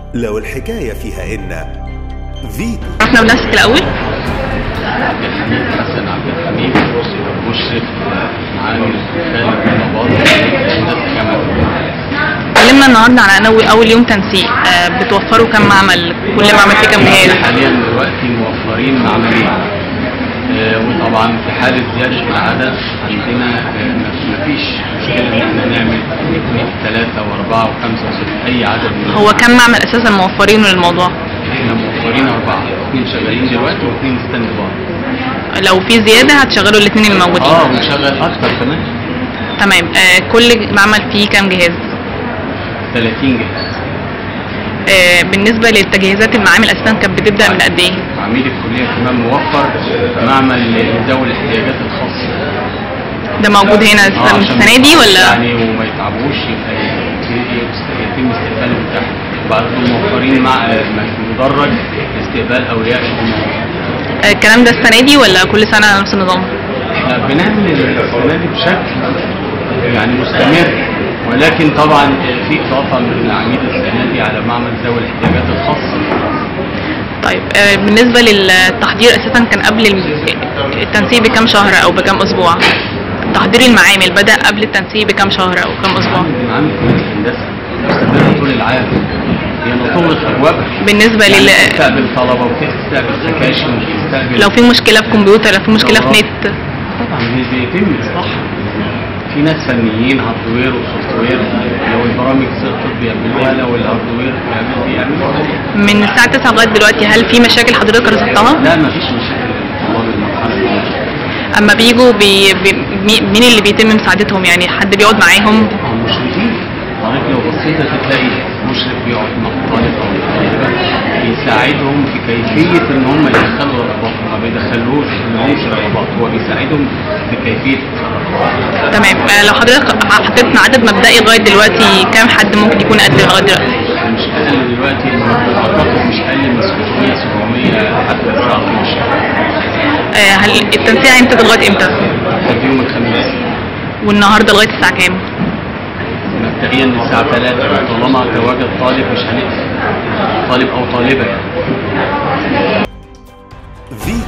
لو الحكاية فيها إن فيتو عرفنا بنفسك الأول عبد الحميد حسن عبد الحميد مشرف عامل خالد رمضان هندسة جامعة كلمنا النهارده عن أول أول يوم تنسيق آه، بتوفروا كم معمل كل معمل فيه كم احنا جهاز حاليا دلوقتي موفرين معملين آه، وطبعا في حالة زيادة العدد عندنا آه، ما- مفيش مشكلة ان احنا نعمل اثنين ثلاثة واربعة وخمسة وستة اي عدد من هو كم معمل أساسا موفرينه للموضوع احنا موفرين اربعة اثنين شغالين دلوقتي واثنين ستاند باي لو في زيادة هتشغلوا الاثنين اللي موجودين اه ونشغل اكتر كمان تمام آه، كل معمل فيه كم جهاز 30 جهاز آه، بالنسبة للتجهيزات المعامل أساسا كانت بتبدأ من قد إيه؟ عميد الكلية كمان موفر معمل لذوي الاحتياجات الخاصة ده موجود هنا آه، أساسا من عشان السنة دي ولا؟ يعني وما يتعبوش يبقى ي- يتم استقبالهم تحت بعد كده موفرين مع آه، مدرج لاستقبال اولياء الامور آه، الكلام ده السنة دي ولا كل سنة على نفس النظام؟ احنا بنعمل السنه دي بشكل يعني مستمر ولكن طبعا آه، في اضافه من العميد السنه دي على معمل ذوي الاحتياجات الخاصه طيب آه، بالنسبة للتحضير أساسا كان قبل الم- التنسيق بكم شهر أو بكم أسبوع؟ تحضير المعامل بدأ قبل التنسيق بكم شهر أو كم أسبوع؟ معامل كليه الهندسه مستمره طول العام هي مطولة ابوابها بالنسبة يعني لل تستقبل طلبه وتستقبل سكاشن وتستقبل لو في مشكلة في كمبيوتر لو في مشكلة في نت طبعا بي- بيتم اصلاحها في ناس فنيين هاردوير وسوفت وير لو البرامج سقطت بيعملوها لو الهاردوير بيعمل بيعملوها من الساعة 9 لغاية دلوقتي هل في مشاكل حضرتك رصدتها؟ لا مفيش مشاكل طوال المرحله دي أما بيجوا بي... بي... مي- مين اللي بيتم مساعدتهم يعني حد بيقعد معاهم طبعا مشرفين حضرتك لو بصيت هتلاقي مشرف بيقعد مع طالب او طالبه يساعدهم في كيفيه ان هم يدخلوا رغبات ما بيدخلوش لهمش رغبات هو بيساعدهم في كيفيه الرغبات. تمام آه، لو حضرتك حطيت عدد مبدئي لغاية دلوقتي كام حد ممكن يكون قد لغاية دلوقتي؟ مش اقل دلوقتي اعتقد مش اقل من 600 700 لحد الساعه 12 آه، هل التنسيق هيمتد لغاية امتى؟ لحد يوم الخميس والنهارده لغاية الساعة كام؟ مبدئيا الساعه 3 طالما تواجد طالب مش هنقفل طالب او طالبه يعني فيتو